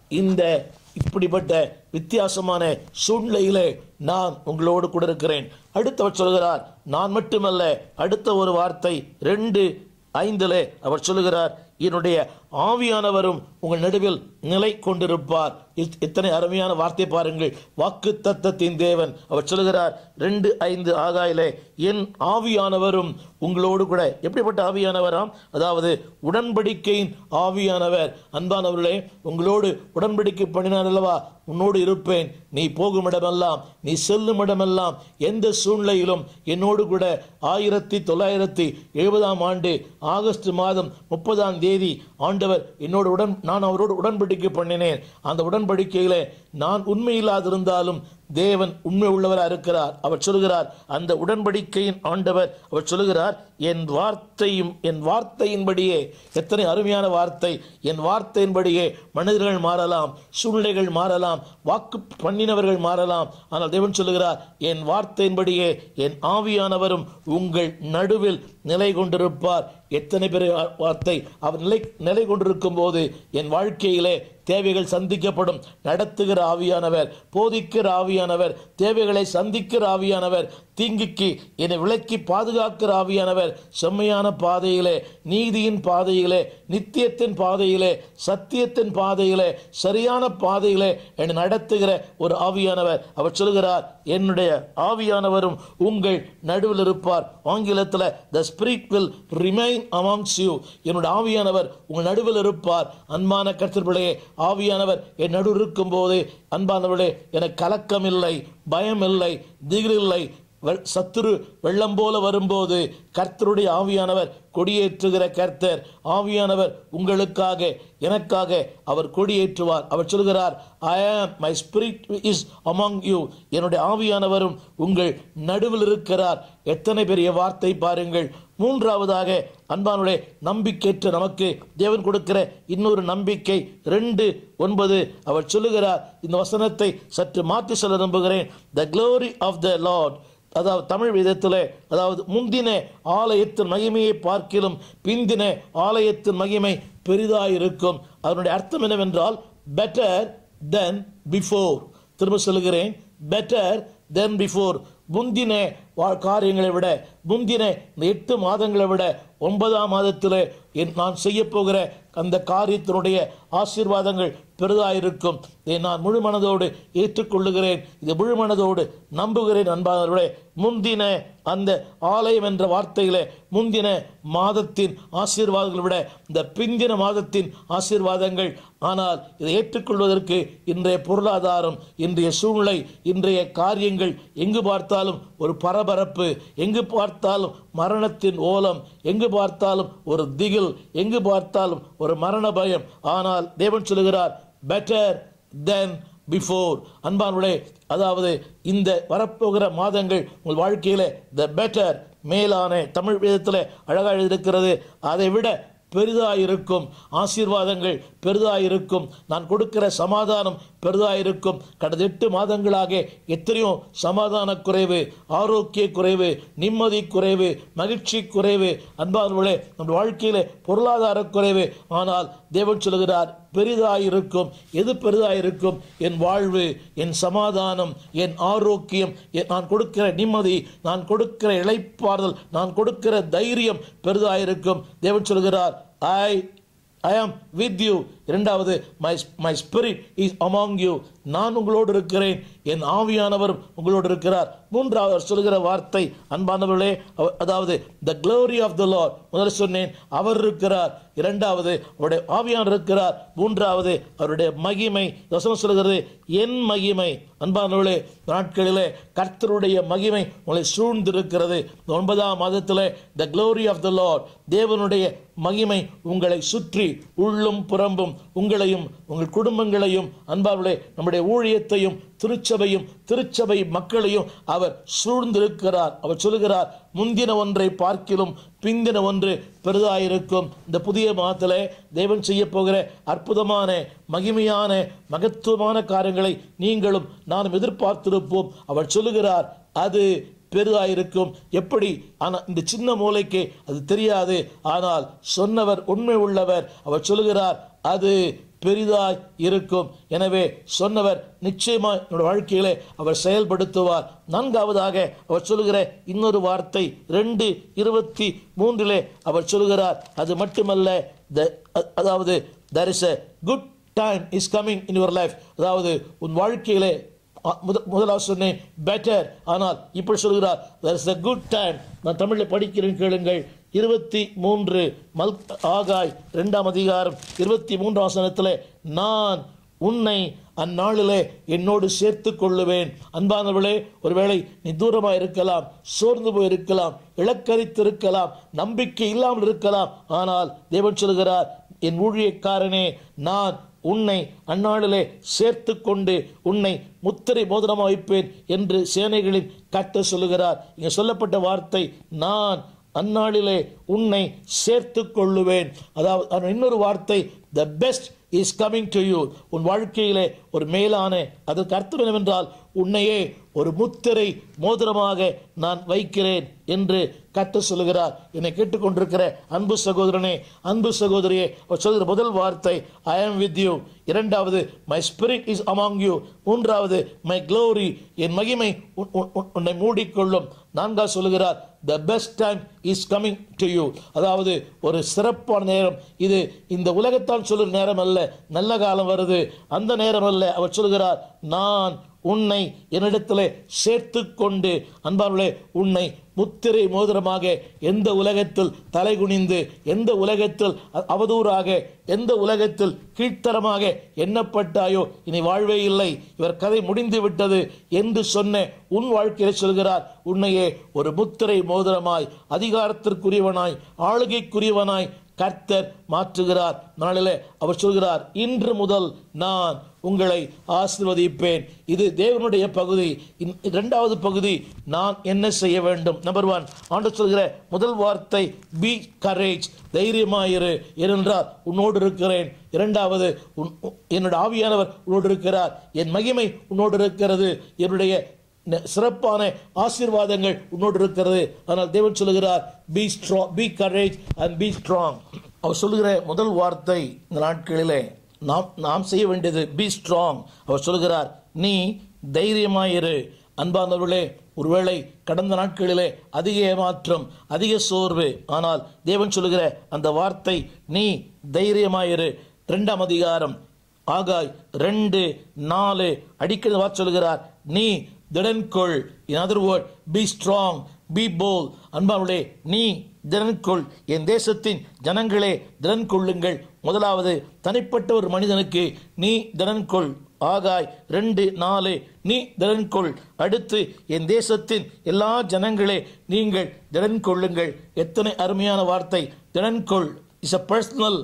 இந்த இப்படிப்பட்ட வித்தியாசமான சூழ்நிலையிலே நான் உங்களோடு கூட இருக்கிறேன் அடுத்தவர் சொல்கிறார் நான் மட்டுமல்ல அடுத்த ஒரு வார்த்தை ரெண்டு ஐந்திலே அவர் சொல்லுகிறார் என்னுடைய ஆவியானவரும் உங்கள் நடுவில் நிலை கொண்டிருப்பார் இத்- இத்தனை அருமையான வார்த்தை பாருங்கள் வாக்கு தத்தத்தின் தேவன் அவர் சொல்லுகிறார் ரெண்டு ஐந்து ஆகாயிலே என் ஆவியானவரும் உங்களோடு கூட எப்படிப்பட்ட ஆவியானவராம் அதாவது உடன்படிக்கையின் ஆவியானவர் அன்பானவர்களே உங்களோடு உடன்படிக்கை பண்ணினார் அல்லவா உன்னோடு இருப்பேன் நீ போகும் இடமெல்லாம் நீ செல்லும் இடமெல்லாம் எந்த சூழ்நிலையிலும் என்னோடு கூட ஆயிரத்தி தொள்ளாயிரத்தி எழுபதாம் ஆண்டு ஆகஸ்ட் மாதம் முப்பதாம் தேதி ஆண்டவர் என்னோடு உடன் நான் அவரோடு உடன்படிக்கை பண்ணினேன் அந்த உடன்படிக்கையிலே நான் உண்மையில்லாதிருந்தாலும் தேவன் உண்மை உள்ளவராக இருக்கிறார் அவர் சொல்கிறார் அந்த உடன்படிக்கையின் ஆண்டவர் அவர் சொல்கிறார் என் வார்த்தையும் என் வார்த்தையின்படியே எத்தனை அருமையான வார்த்தை என் வார்த்தையின்படியே மனிதர்கள் மாறலாம் சூழ்நிலைகள் மாறலாம் வாக்கு பண்ணினவர்கள் மாறலாம் ஆனால் தேவன் சொல்லுகிறார் என் வார்த்தையின்படியே என் ஆவியானவரும் உங்கள் நடுவில் நிலை கொண்டிருப்பார் எத்தனை பெரிய வா- வார்த்தை அவர் நிலை நிலை கொண்டிருக்கும் போது என் வாழ்க்கையிலே தேவைகள் சந்திக்கப்படும் நடத்துகிற ஆவியானவர் போதிக்கிற ஆவியானவர் தேவைகளை சந்திக்கிற ஆவியானவர் தீங்குக்கு என்னை விலக்கி பாதுகாக்கிற ஆவியானவர் செம்மையான பாதையிலே நீதியின் பாதையிலே நித்தியத்தின் பாதையிலே சத்தியத்தின் பாதையிலே சரியான பாதையிலே என்னை நடத்துகிற ஒரு ஆவியானவர் அவர் சொல்கிறார் என்னுடைய ஆவியானவரும் உங்கள் நடுவில் இருப்பார் ஆங்கிலத்தில் the spirit will remain amongst you என்னுடைய ஆவியானவர் உங்கள் நடுவில் இருப்பார் அன்பான கருத்திற்பிள்ளையே ஆவியானவர் என் நடு இருக்கும் போது அன்பானவர்களே எனக்கு கலக்கம் இல்லை பயம் இல்லை திகில் இல்லை வெ- சத்துரு வெள்ளம் போல வரும்போது கர்த்தருடைய ஆவியானவர் கொடியேற்றுகிற கர்த்தர் ஆவியானவர் உங்களுக்காக எனக்காக அவர் கொடியேற்றுவார் அவர் சொல்கிறார் I am my spirit is among you என்னுடைய ஆவியானவரும் உங்கள் நடுவில் இருக்கிறார் எத்தனை பெரிய வார்த்தை பாருங்கள் மூன்றாவதாக அன்பானுடைய நம்பிக்கையற்ற நமக்கு தேவன் கொடுக்கிற இன்னொரு நம்பிக்கை ரெண்டு ஒன்பது அவர் சொல்லுகிறார் இந்த வசனத்தை சற்று மாற்றி சொல்ல நம்புகிறேன் the glory of the lord அதாவது தமிழ் விதத்தில் அதாவது முந்தின ஆலயத்தின் மகிமையை பார்க்கிலும் பிந்தின ஆலயத்தின் மகிமை பெரிதாயிருக்கும் அதனுடைய அர்த்தம் என்னவென்றால் பெட்டர் தென் பிஃபோர் திரும்ப சொல்லுகிறேன் பெட்டர் தென் பிஃபோர் முந்தின வா- காரியங்களை விட முந்தின இந்த எட்டு மாதங்களை விட ஒன்பதாம் மாதத்தில் என் நான் செய்ய போகிற அந்த காரியத்தினுடைய ஆசீர்வாதங்கள் பெரிதாயிருக்கும் இதை நான் முழு மனதோடு ஏற்றுக்கொள்ளுகிறேன் இது முழு மனதோடு நம்புகிறேன் அன்பானவர்களே முந்தின அந்த ஆலயம் என்ற வார்த்தையிலே முந்தின மாதத்தின் ஆசீர்வாதங்களை விட இந்த பிந்தின மாதத்தின் ஆசீர்வாதங்கள் ஆனால் இதை ஏற்றுக்கொள்வதற்கு இன்றைய பொருளாதாரம் இன்றைய சூழ்நிலை இன்றைய காரியங்கள் எங்கு பார்த்தாலும் ஒரு பரபரப்பு எங்கு பார்த்தாலும் மரணத்தின் ஓலம் எங்கு பார்த்தாலும் ஒரு திகில் எங்கு பார்த்தாலும் ஒரு மரண பயம் ஆனால் தேவன் சொல்லுகிறார் பெட்டர் தென் பிஃபோர் அன்பானுடைய அதாவது இந்த வரப்போகிற மாதங்கள் உங்கள் வாழ்க்கையில த பெட்டர் மேலான தமிழ் வேதத்தில் அழகாக எழுதியிருக்கிறது அதை விட பெரிதாயிருக்கும் ஆசீர்வாதங்கள் பெரிதாயிருக்கும் நான் கொடுக்கிற சமாதானம் பெரிதாயிருக்கும் கடந்த எட்டு மாதங்களாக எத்தனையோ சமாதான குறைவு ஆரோக்கிய குறைவு நிம்மதி குறைவு மகிழ்ச்சி குறைவு அன்பானவர்களே நம் வாழ்க்கையிலே பொருளாதார குறைவு ஆனால் தேவன் சொல்கிறார் பெரிதாயிருக்கும் எது பெரிதாயிருக்கும் என் வாழ்வு என் சமாதானம் என் ஆரோக்கியம் என் நான் கொடுக்கிற நிம்மதி நான் கொடுக்கிற இளைப்பாறுதல் நான் கொடுக்கிற தைரியம் பெரிதாயிருக்கும் தேவன் சொல்கிறார் I I am with you இரண்டாவது my my spirit is among you நான் உங்களோடு இருக்கிறேன் என் ஆவியானவரும் உங்களோடு இருக்கிறார் மூன்றாவது அவர் சொல்லுகிற வார்த்தை அன்பானவர்களே அவ- அதாவது the glory of the lord முதல்ல சொன்னேன் அவர் இருக்கிறார் இரண்டாவது அவருடைய ஆவியானவர் இருக்கிறார் மூன்றாவது அவருடைய மகிமை வசனம் சொல்கிறது என் மகிமை அன்பானவர்களே நாட்களிலே கர்த்தருடைய மகிமை உங்களை சூழ்ந்திருக்கிறது இந்த ஒன்பதாம் மாதத்திலே the glory of the lord தேவனுடைய மகிமை உங்களை சுற்றி உள்ளும் புறம்பும் உங்களையும் உங்கள் குடும்பங்களையும் அன்பார்களே நம்முடைய ஊழியத்தையும் திருச்சபையும் திருச்சபை மக்களையும் அவர் சூழ்ந்திருக்கிறார் அவர் சொல்லுகிறார் முந்தின ஒன்றை பார்க்கிலும் பிந்தின ஒன்று பெரிதாயிருக்கும் இந்த புதிய மாதத்திலே தேவன் செய்ய போகிற அற்புதமான மகிமையான மகத்துவமான காரியங்களை நீங்களும் நானும் எதிர்பார்த்திருப்போம் அவர் சொல்லுகிறார் அது பெரிதாயிருக்கும் எப்படி ஆனால் இந்த சின்ன மூளைக்கு அது தெரியாது ஆனால் சொன்னவர் உண்மை உள்ளவர் அவர் சொல்லுகிறார் அது பெரிதாய் இருக்கும் எனவே சொன்னவர் நிச்சயமாய் என்னோட வாழ்க்கையிலே அவர் செயல்படுத்துவார் நான்காவதாக அவர் சொல்லுகிற இன்னொரு வார்த்தை ரெண்டு இருபத்தி மூன்றிலே அவர் சொல்லுகிறார் அது மட்டுமல்ல the- அ- அதாவது there is a good time is coming in your life அதாவது உன் வாழ்க்கையிலே அ- முத- முதலாவது சொன்னேன் பெட்டர் ஆனால் இப்படி சொல்கிறார் there is a good time நான் தமிழில் படிக்கிறேன் கேளுங்கள் இருபத்தி மூன்று மல் ஆகாய் இரண்டாம் அதிகாரம் இருபத்தி மூன்று வசனத்திலே நான் உன்னை அந்நாளிலே என்னோடு சேர்த்து கொள்ளுவேன் அன்பானவர்களே ஒருவேளை நீ தூரமாக இருக்கலாம் சோர்ந்து போய் இருக்கலாம் இலக்கரித்திருக்கலாம் நம்பிக்கை இல்லாமல் இருக்கலாம் ஆனால் தேவன் சொல்கிறார் என் ஊழியக்காரனே நான் உன்னை அந்நாளிலே சேர்த்து கொண்டு உன்னை முத்திரை மோதிரமாக வைப்பேன் என்று சேனைகளின் கட்ட சொல்லுகிறார் இங்கே சொல்லப்பட்ட வார்த்தை நான் அந்நாளிலே உன்னை சேர்த்து கொள்ளுவேன் அதாவது அதன் இன்னொரு வார்த்தை the best is coming to you உன் வாழ்க்கையிலே ஒரு மேலான அதற்கு அர்த்தம் என்னவென்றால் உன்னையே ஒரு முத்திரை மோதிரமாக நான் வைக்கிறேன் என்று கத்த சொல்லுகிறார் என்னை கேட்டுக்கொண்டிருக்கிற அன்பு சகோதரனே அன்பு சகோதரியே அவர் சொல்கிற முதல் வார்த்தை ஐ ஆம் வித் யூ இரண்டாவது my spirit is among you மூன்றாவது மை க்ளோரி என் மகிமை உன்- உன்- உன்- உன்னை மூடிக்கொள்ளும் நான்காவது சொல்லுகிறார் the best time is coming to you அதாவது ஒரு சிறப்பான நேரம் இது இந்த உலகத்தான் சொல்லுற நேரம் அல்ல நல்ல காலம் வருது அந்த நேரம் அல்ல அவர் சொல்கிறார் நான் உன்னை என்னிடத்திலே சேர்த்து கொண்டு அன்பார்களே உன்னை முத்திரை மோதிரமாக எந்த உலகத்தில் தலைகுனிந்து எந்த உலகத்தில் அ- அவதூறாக எந்த உலகத்தில் கீழ்த்தரமாக எண்ணப்பட்டாயோ இனி வாழ்வே இல்லை இவர் கதை முடிந்து விட்டது என்று சொன்ன உன் வாழ்க்கையில சொல்கிறார் உன்னையே ஒரு முத்திரை மோதிரமாய் அதிகாரத்திற்குரியவனாய் ஆளுகைக்குரியவனாய் கர்த்தர் மாற்றுகிறார் நாளிலே அவர் சொல்கிறார் இன்று முதல் நான் உங்களை ஆசீர்வதிப்பேன் இது தேவனுடைய பகுதி இன்- இரண்டாவது பகுதி நான் என்ன செய்ய வேண்டும் நம்பர் ஒன் ஆண்டு சொல்கிற முதல் வார்த்தை பி கரேஜ் தைரியமாயிரு ஏனென்றால் உன்னோடு இருக்கிறேன் இரண்டாவது உன் உன்- என்னோட ஆவியானவர் உன்னோடு இருக்கிறார் என் மகிமை உன்னோடு இருக்கிறது என்னுடைய ந- சிறப்பான ஆசீர்வாதங்கள் உன்னோடு இருக்கிறது ஆனால் தேவன் சொல்லுகிறார் be strong be courage and be strong அவர் சொல்லுகிற முதல் வார்த்தை இந்த நாட்களிலே நாம் நாம் செய்ய வேண்டியது பி ஸ்ட்ராங் அவர் சொல்லுகிறார் நீ தைரியமாயிரு அன்பானவர்களே ஒருவேளை கடந்த நாட்களிலே அதிக ஏமாற்றம் அதிக சோர்வு ஆனால் தேவன் சொல்லுகிற அந்த வார்த்தை நீ தைரியமாயிரு இரண்டாம் அதிகாரம் ஆகாய் ரெண்டு நாலு அடிக்கடி வார்த்தை சொல்கிறார் நீ திடன்கொள் in other word be strong be bold அன்பாவுடைய நீ திறன்கொள் என் தேசத்தின் ஜனங்களே திறன் கொள்ளுங்கள் முதலாவது தனிப்பட்ட ஒரு மனிதனுக்கு நீ திறன்கொள் ஆகாய் ரெண்டு நாலு நீ திறன்கொள் அடுத்து என் தேசத்தின் எல்லா ஜனங்களே நீங்கள் திறன் கொள்ளுங்கள் எத்தனை அருமையான வார்த்தை திறன்கொள் is a personal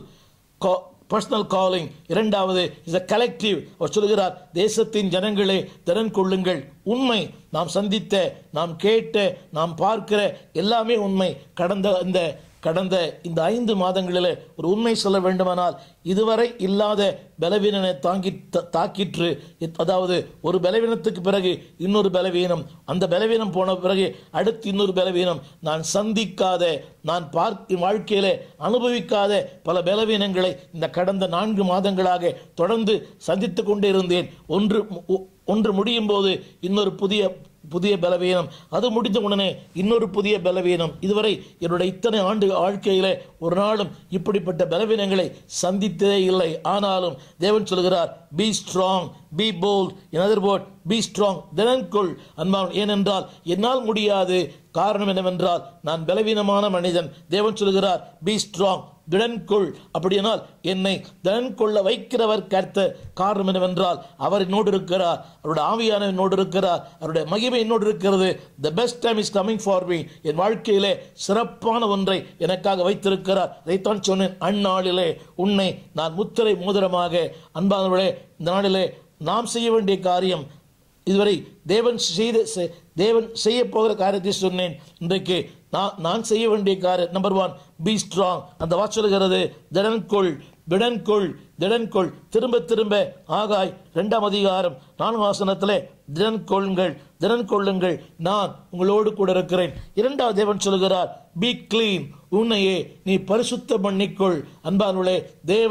personal calling இரண்டாவது இஸ் அ கலெக்டிவ் அவர் சொல்கிறார் தேசத்தின் ஜனங்களே திறன் கொள்ளுங்கள் உண்மை நாம் சந்தித்த நாம் கேட்ட நாம் பார்க்கிற எல்லாமே உண்மை கடந்த இந்த கடந்த இந்த ஐந்து மாதங்களிலே ஒரு உண்மை சொல்ல வேண்டுமானால் இதுவரை இல்லாத பலவீனனை தாங்கி த- தாக்கிற்று இத்- அதாவது ஒரு பலவீனத்துக்கு பிறகு இன்னொரு பலவீனம் அந்த பலவீனம் போன பிறகு அடுத்து இன்னொரு பலவீனம் நான் சந்திக்காத நான் பார்க்க வாழ்க்கையிலே அனுபவிக்காத பல பலவீனங்களை இந்த கடந்த நான்கு மாதங்களாக தொடர்ந்து சந்தித்துக் கொண்டே இருந்தேன் ஒன்று மு- ஒன்று முடியும் போது இன்னொரு புதிய புதிய பலவீனம் அது முடிந்த உடனே இன்னொரு புதிய பலவீனம் இதுவரை என்னுடைய இத்தனை ஆண்டு வாழ்க்கையிலே ஒரு நாளும் இப்படிப்பட்ட பலவீனங்களை சந்தித்ததே இல்லை ஆனாலும் தேவன் சொல்கிறார் be strong be bold in other word be strong தினன்கொள் அன்பான் ஏனென்றால் என்னால் முடியாது காரணம் என்னவென்றால் நான் பலவீனமான மனிதன் தேவன் சொல்கிறார் பி ஸ்ட்ராங் திடன்கொள் அப்படியானால் என்னை திடன் கொள்ள வைக்கிறவர் கர்த்தர் காரணம் என்னவென்றால் அவர் என்னோடு இருக்கிறார் அவருடைய ஆவியான என்னோடு இருக்கிறார் அவருடைய மகிமை என்னோடு இருக்கிறது the best time is coming for me என் வாழ்க்கையிலே சிறப்பான ஒன்றை எனக்காக வைத்திருக்கிறார் இதைத்தான் சொன்னேன் அந்நாளிலே உன்னை நான் முத்திரை மோதிரமாக அன்பானவர்களே இந்த நாளிலே நாம் செய்ய வேண்டிய காரியம் இதுவரை தேவன் செய்த செ- தேவன் செய்ய போகிற காரியத்தை சொன்னேன் இன்றைக்கு நான் நான் செய்ய வேண்டிய காரியம் நம்பர் ஒன் பி ஸ்ட்ராங் அந்த வாட்ச் சொல்கிறது திடன்கொள் திடன்கொள் திடன்கொள் திரும்ப திரும்ப ஆகாய் இரண்டாம் அதிகாரம் நான்காம் வாசனத்திலே திடன் கொள்ளுங்கள் திடன் கொள்ளுங்கள் நான் உங்களோடு கூட இருக்கிறேன் இரண்டாவது தேவன் சொல்கிறார் பி க்ளீன் உன்னையே நீ பரிசுத்தம் பண்ணிக்கொள் அன்பானுளே தேவன்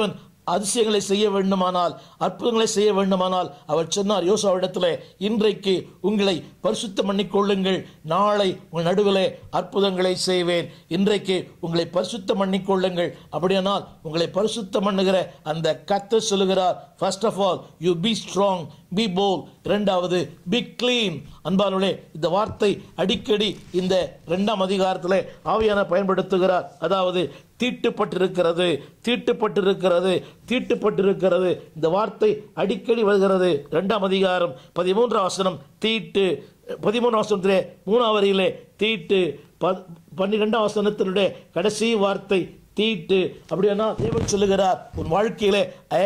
அதிசயங்களை செய்ய வேண்டுமானால் அற்புதங்களை செய்ய வேண்டுமானால் அவர் சொன்னார் யோசுவாவிடத்தில் இன்றைக்கு உங்களை பரிசுத்தம் பண்ணிக்கொள்ளுங்கள் நாளை உங்கள் நடுவிலே அற்புதங்களை செய்வேன் இன்றைக்கு உங்களை பரிசுத்தம் பண்ணிக்கொள்ளுங்கள் அப்படியானால் உங்களை பரிசுத்தம் பண்ணுகிற அந்த கத்த சொல்லுகிறார் first of all you be strong be bold இரண்டாவது பி கிளீன் அன்பானுளே இந்த வார்த்தை அடிக்கடி இந்த இரண்டாம் அதிகாரத்தில் ஆவியான பயன்படுத்துகிறார் அதாவது தீட்டுப்பட்டிருக்கிறது தீட்டுப்பட்டிருக்கிறது தீட்டுப்பட்டிருக்கிறது இந்த வார்த்தை அடிக்கடி வருகிறது இரண்டாம் அதிகாரம் பதிமூன்றாம் வசனம் தீட்டு பதிமூணு வசனத்திலே மூணாம் வரியிலே தீட்டு ப- பன்னிரெண்டாம் வசனத்தினுடைய கடைசி வார்த்தை தீட்டு அப்படின்னா தேவன் சொல்லுகிறார் உன் வாழ்க்கையிலே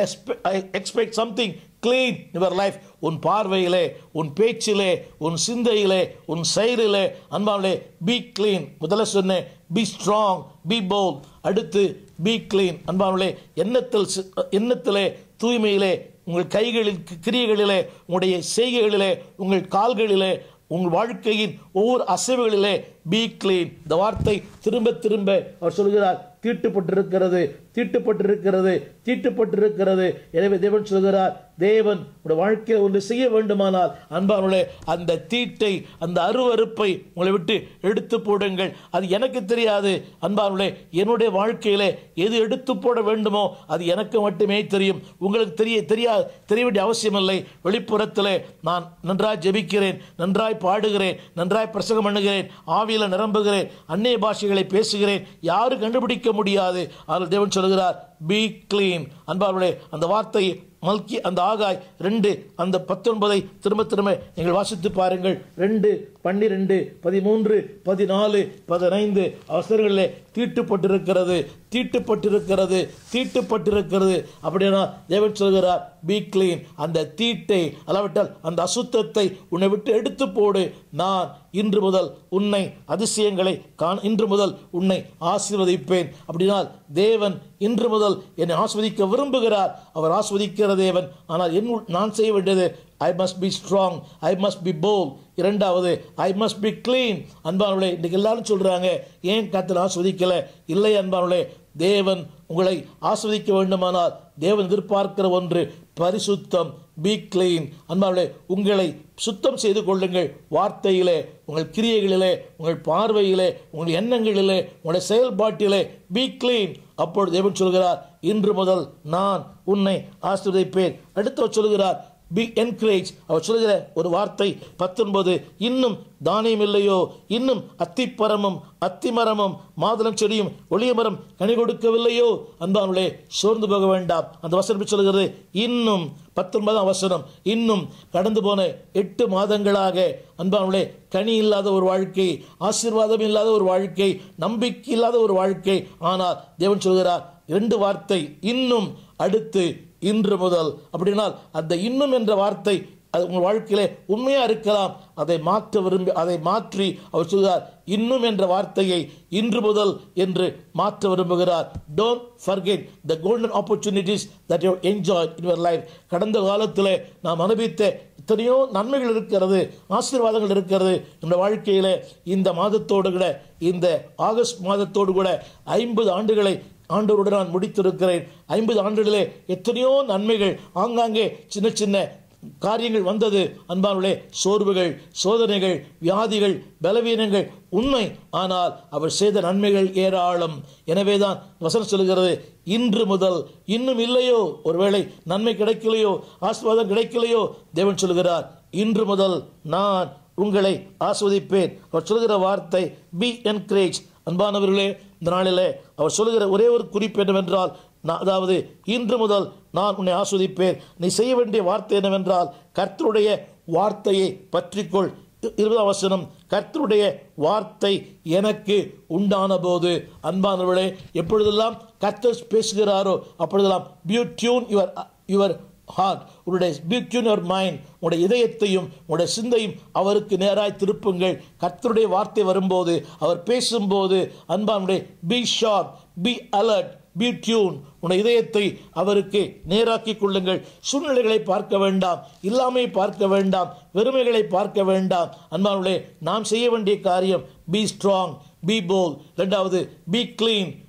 I expect something clean your life உன் பார்வையிலே உன் பேச்சிலே உன் சிந்தையிலே உன் செயலிலே அன்பாவிலே பி கிளீன் முதல்ல சொன்னேன் பி ஸ்ட்ராங் பி போல் அடுத்து பி கிளீன் அன்பாவிலே எண்ணத்தில் சி- எண்ணத்திலே தூய்மையிலே உங்கள் கைகளில் கிரியைகளிலே உங்களுடைய செய்கைகளிலே உங்கள் கால்களிலே உங்கள் வாழ்க்கையின் ஒவ்வொரு அசைவுகளிலே பி கிளீன் இந்த வார்த்தை திரும்ப திரும்ப அவர் சொல்கிறார் தீட்டுப்பட்டிருக்கிறது தீட்டுப்பட்டிருக்கிறது தீட்டுப்பட்டிருக்கிறது எனவே தேவன் சொல்கிறார் தேவன் உடைய வாழ்க்கையில் ஒன்று செய்ய வேண்டுமானால் அன்பானுடைய அந்த தீட்டை அந்த அருவருப்பை உங்களை விட்டு எடுத்து போடுங்கள் அது எனக்கு தெரியாது அன்பானுடைய என்னுடைய வாழ்க்கையிலே எது எடுத்து போட வேண்டுமோ அது எனக்கு மட்டுமே தெரியும் உங்களுக்கு தெரிய தெரியா தெரிய வேண்டிய அவசியமில்லை வெளிப்புறத்திலே நான் நன்றாய் ஜெபிக்கிறேன் நன்றாய் பாடுகிறேன் நன்றாய் பிரசங்கம் பண்ணுகிறேன் ஆவியில நிரம்புகிறேன் அந்நிய பாஷைகளை பேசுகிறேன் யாரும் கண்டுபிடிக்க முடியாது ஆனால் தேவன் சொல்கிறார் பி கிளீன் அன்பார்களே அந்த வார்த்தை மல்கி அந்த ஆகாய் ரெண்டு அந்த பத்தொன்பதை திரும்ப திரும்ப நீங்கள் வாசித்து பாருங்கள் ரெண்டு பன்னிரெண்டு பதிமூன்று பதினாலு பதினைந்து அவசரங்களிலே தீட்டுப்பட்டிருக்கிறது தீட்டுப்பட்டிருக்கிறது தீட்டுப்பட்டிருக்கிறது அப்படின்னா தேவன் சொல்கிறார் பி கிளீன் அந்த தீட்டை அல்லாவிட்டால் அந்த அசுத்தத்தை உன்னை விட்டு எடுத்து போடு நான் இன்று முதல் உன்னை அதிசயங்களை காண இன்று முதல் உன்னை ஆசீர்வதிப்பேன் அப்படினால் தேவன் இன்று முதல் என்னை ஆஸ்வதிக்க விரும்புகிறார் அவர் ஆஸ்வதிக்கிற தேவன் ஆனால் என் உள்- நான் செய்ய வேண்டியது I must be strong I must be bold இரண்டாவது ஐ மஸ்ட் பி க்ளீன் அன்பானவர்களே இன்னைக்கு எல்லாரும் சொல்றாங்க ஏன் கத்தர் ஆஸ்வதிக்கல இல்லை அன்பானவர்களே தேவன் உங்களை ஆஸ்வதிக்க வேண்டுமானால் தேவன் எதிர்பார்க்கிற ஒன்று பரிசுத்தம் பி கிளீன் அன்பானவர்களே உங்களை சுத்தம் செய்து கொள்ளுங்கள் வார்த்தையிலே உங்கள் கிரியைகளிலே உங்கள் பார்வையிலே உங்கள் எண்ணங்களிலே உங்களுடைய செயல்பாட்டிலே பி கிளீன் அப்பொழுது தேவன் சொல்கிறார் இன்று முதல் நான் உன்னை ஆசீர்வதிப்பேன் அடுத்தவர் சொல்கிறார் பி என்கரேஜ் அவர் சொல்லுகிற ஒரு வார்த்தை பத்தொன்பது இன்னும் தானியம் இல்லையோ இன்னும் அத்திப்பரமும் அத்திமரமும் மாதுளம் செடியும் ஒளிய மரம் கனி கொடுக்கவில்லையோ அன்பானுள்ளே சோர்ந்து போக வேண்டாம் அந்த வசனம் இப்படி சொல்கிறது இன்னும் பத்தொன்பதாம் வசனம் இன்னும் கடந்து போன எட்டு மாதங்களாக அன்பானுள்ளே கனி இல்லாத ஒரு வாழ்க்கை ஆசீர்வாதம் இல்லாத ஒரு வாழ்க்கை நம்பிக்கை இல்லாத ஒரு வாழ்க்கை ஆனால் தேவன் சொல்கிறார் இரண்டு வார்த்தை இன்னும் அடுத்து இன்று முதல் அப்படினால் அந்த இன்னும் என்ற வார்த்தை அது உங்கள் வாழ்க்கையிலே உண்மையா இருக்கலாம் அதை மாற்ற விரும்பி அதை மாற்றி அவர் சொல்கிறார் இன்னும் என்ற வார்த்தையை இன்று முதல் என்று மாற்ற விரும்புகிறார் don't forget the golden opportunities that you enjoy in your life கடந்த காலத்தில் நாம் அனுபவித்த எத்தனையோ நன்மைகள் இருக்கிறது ஆசீர்வாதங்கள் இருக்கிறது இந்த வாழ்க்கையில இந்த மாதத்தோடு கூட இந்த ஆகஸ்ட் மாதத்தோடு கூட ஐம்பது ஆண்டுகளை ஆண்டவருடன் நான் முடித்திருக்கிறேன் ஐம்பது ஆண்டுகளிலே எத்தனையோ நன்மைகள் ஆங்காங்கே சின்ன சின்ன காரியங்கள் வந்தது அன்பானுள்ளே சோர்வுகள் சோதனைகள் வியாதிகள் பலவீனங்கள் உண்மை ஆனால் அவர் செய்த நன்மைகள் ஏராளம் எனவேதான் வசனம் சொல்கிறது இன்று முதல் இன்னும் இல்லையோ ஒருவேளை நன்மை கிடைக்கலையோ ஆசீர்வாதம் கிடைக்கலையோ தேவன் சொல்கிறார் இன்று முதல் நான் உங்களை ஆஸ்வதிப்பேன் அவர் சொல்கிற வார்த்தை பி என்கரேஜ் அன்பானவர்களே இந்த நாளிலே அவர் சொல்லுகிற ஒரே ஒரு குறிப்பு என்னவென்றால் நான் அதாவது இன்று முதல் நான் உன்னை ஆஸ்வதிப்பேன் நீ செய்ய வேண்டிய வார்த்தை என்னவென்றால் கர்த்தருடைய வார்த்தையை பற்றிக்கொள் இ- இருபதாம் வசனம் கர்த்தருடைய வார்த்தை எனக்கு உண்டான போது அன்பானவர்களே எப்பொழுதெல்லாம் கர்த்தர் பேசுகிறாரோ அப்பொழுதெல்லாம் be tune your your heart உங்களுடைய பியூட்டின் யுவர் மைண்ட் உங்களுடைய இதயத்தையும் உங்களுடைய சிந்தையும் அவருக்கு நேராய் திருப்புங்கள் கர்த்தருடைய வார்த்தை வரும்போது அவர் பேசும்போது அன்பானுடைய be sharp be alert be tune உங்களுடைய இதயத்தை அவருக்கு நேராக்கி கொள்ளுங்கள் சூழ்நிலைகளை பார்க்க வேண்டாம் இல்லாமை பார்க்க வேண்டாம் வெறுமைகளை பார்க்க வேண்டாம் அன்பானுடைய நாம் செய்ய வேண்டிய காரியம் பி ஸ்ட்ராங் பி போல் இரண்டாவது பி கிளீன்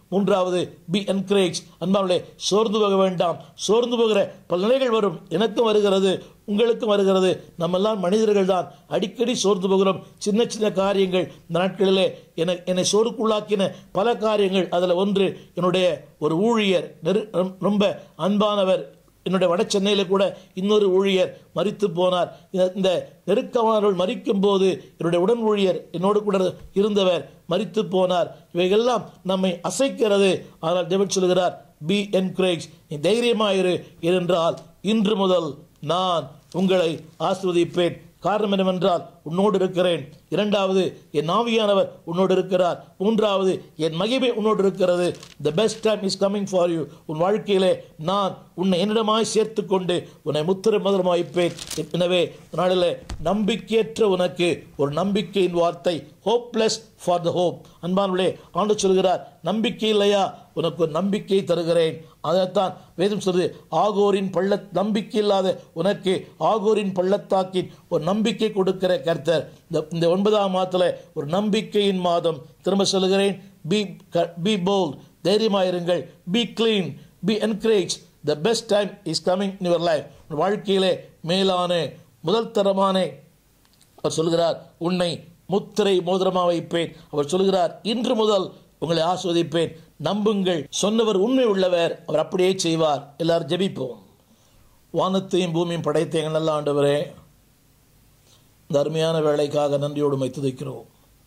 மூன்றாவது பி என்கரேஜ் அன்பாவிலே சோர்ந்து போக வேண்டாம் சோர்ந்து போகிற பல நிலைகள் வரும் எனக்கும் வருகிறது உங்களுக்கும் வருகிறது நம்ம எல்லாம் மனிதர்கள் தான் அடிக்கடி சோர்ந்து போகிறோம் சின்ன சின்ன காரியங்கள் இந்த நாட்களிலே என என்னை சோர்க்குள்ளாக்கின பல காரியங்கள் அதில் ஒன்று என்னுடைய ஒரு ஊழியர் நெரு ரொம்ப அன்பானவர் என்னுடைய வட சென்னையில் கூட இன்னொரு ஊழியர் மறித்து போனார் இந்த- இந்த நெருக்கமானவர்கள் மறிக்கும் போது என்னுடைய உடன் ஊழியர் என்னோடு கூட இருந்தவர் மறித்து போனார் இவைகள்லாம் நம்மை அசைக்கிறது ஆனால் டேவிட் சொல்கிறார் பி என்கரேஜ் நீ தைரியமாயிரு ஏனென்றால் இன்று முதல் நான் உங்களை ஆசிர்வதிப்பேன் காரணம் என்னவென்றால் உன்னோடு இருக்கிறேன் இரண்டாவது என் ஆவியானவர் உன்னோடு இருக்கிறார் மூன்றாவது என் மகிமை உன்னோடு இருக்கிறது the best time is coming for you உன் வாழ்க்கையிலே நான் உன்னை என்னிடமாய் சேர்த்து கொண்டு உன்னை முத்திரை முதலம் வைப்பேன் எனவே நாளில் நம்பிக்கையற்ற உனக்கு ஒரு நம்பிக்கையின் வார்த்தை ஹோப்லெஸ் ஃபார் த ஹோப் அன்பானுள்ளே ஆண்டு சொல்கிறார் நம்பிக்கை இல்லையா உனக்கு ஒரு நம்பிக்கை தருகிறேன் அதைத்தான் வேதம் சொல்றது ஆகோரின் பள்ள நம்பிக்கை இல்லாத உனக்கு ஆகோரின் பள்ளத்தாக்கின் ஒரு நம்பிக்கை கொடுக்கிற கர்த்தர் இந்த இந்த ஒன்பதாம் மாதத்துல ஒரு நம்பிக்கையின் மாதம் திரும்ப சொல்லுகிறேன் பி பி போல் தைரியமாயிருங்கள் be clean be encourage the best time is coming in your life வாழ்க்கையிலே மேலான முதல் தரமான அவர் சொல்கிறார் உன்னை முத்திரை மோதிரமா வைப்பேன் அவர் சொல்கிறார் இன்று முதல் உங்களை ஆஸ்வதிப்பேன் நம்புங்கள் சொன்னவர் உண்மை உள்ளவர் அவர் அப்படியே செய்வார் எல்லாரும் ஜெபிப்போம் வானத்தையும் பூமியும் படைத்த எங்கள் நல்ல ஆண்டவரே இந்த அருமையான வேலைக்காக நன்றியோடு உம்மை துதிக்கிறோம்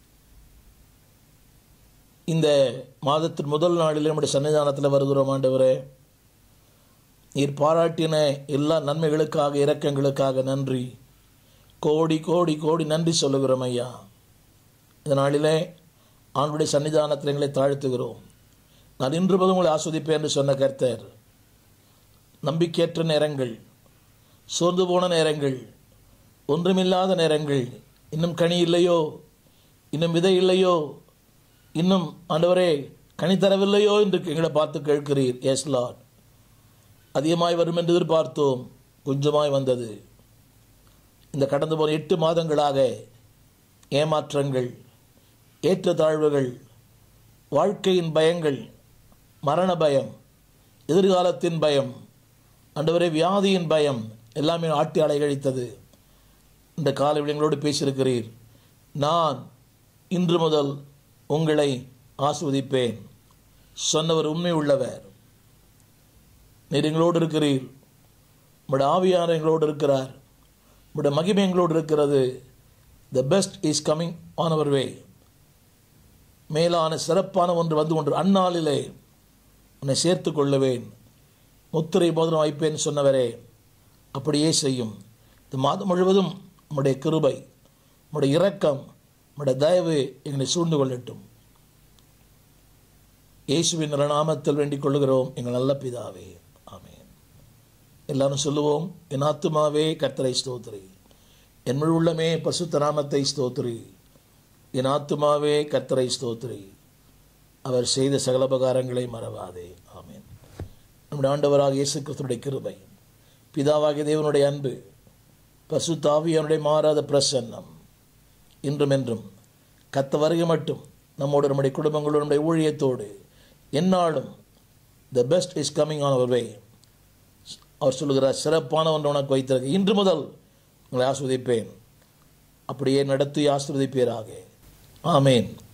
இந்த மாதத்தின் முதல் நாளில் நம்முடைய சன்னிதானத்தில் வருகிறோம் ஆண்டவரே நீர் பாராட்டின எல்லா நன்மைகளுக்காக இரக்கங்களுக்காக நன்றி கோடி கோடி கோடி நன்றி சொல்லுகிறோம் ஐயா இந்த நாளிலே ஆண்டுடைய சன்னிதானத்தில் எங்களை தாழ்த்துகிறோம் நான் இன்று முதல் உங்களை ஆஸ்வதிப்பேன் என்று சொன்ன கர்த்தர் நம்பிக்கையற்ற நேரங்கள் சோர்ந்து போன நேரங்கள் ஒன்றுமில்லாத நேரங்கள் இன்னும் கனி இல்லையோ இன்னும் விதை இல்லையோ இன்னும் ஆண்டவரே கனி தரவில்லையோ என்று எங்களை பார்த்து கேட்கிறீர் எஸ் லார்ட் அதிகமாய் வரும் என்று எதிர்பார்த்தோம் கொஞ்சமாய் வந்தது இந்த கடந்து போன எட்டு மாதங்களாக ஏமாற்றங்கள் ஏற்றத்தாழ்வுகள் வாழ்க்கையின் பயங்கள் மரண பயம் எதிர்காலத்தின் பயம் அண்டவரே வியாதியின் பயம் எல்லாமே ஆட்டி அலைகழித்தது இந்த காலை எங்களோடு பேசியிருக்கிறீர் நான் இன்று முதல் உங்களை ஆஸ்வதிப்பேன் சொன்னவர் உண்மை உள்ளவர் நீர் எங்களோடு இருக்கிறீர் உம்முடைய ஆவியார் எங்களோடு இருக்கிறார் உம்முடைய மகிமை எங்களோடு இருக்கிறது the best is coming on our way மேலான சிறப்பான ஒன்று வந்து ஒன்று அந்நாளிலே உன்னை சேர்த்து கொள்ளுவேன் முத்திரை மோதிரம் வைப்பேன் சொன்னவரே அப்படியே செய்யும் இந்த மாதம் முழுவதும் உம்முடைய கிருபை உம்முடைய இரக்கம் உம்முடைய தயவு எங்களை சூழ்ந்து கொள்ளட்டும் இயேசுவின் நாமத்தில் வேண்டிக் கொள்ளுகிறோம் எங்கள் நல்ல பிதாவே ஆமென் எல்லாரும் சொல்லுவோம் என் ஆத்துமாவே கர்த்தரை ஸ்தோத்திரி என் முழு உள்ளமே பசுத்த நாமத்தை ஸ்தோத்திரி என் ஆத்துமாவே கர்த்தரை ஸ்தோத்திரி அவர் செய்த சகலபகாரங்களை மறவாதே ஆமென் நம்முடைய ஆண்டவராக இயேசு கிறிஸ்துடைய கிருபை பிதாவாகிய தேவனுடைய அன்பு பசுத்தாவியனுடைய மாறாத பிரசன்னம் இன்றும் என்றும் கத்த வருகை மட்டும் நம்மோடு நம்முடைய குடும்பங்களோடு நம்முடைய ஊழியத்தோடு எந்நாளும் the best is coming on our way அவர் சொல்லுகிறார் சிறப்பான ஒன்று உனக்கு வைத்திருக்கு இன்று முதல் உங்களை ஆஸ்வதிப்பேன் அப்படியே நடத்தி ஆஸ்வதிப்பீராக ஆமேன்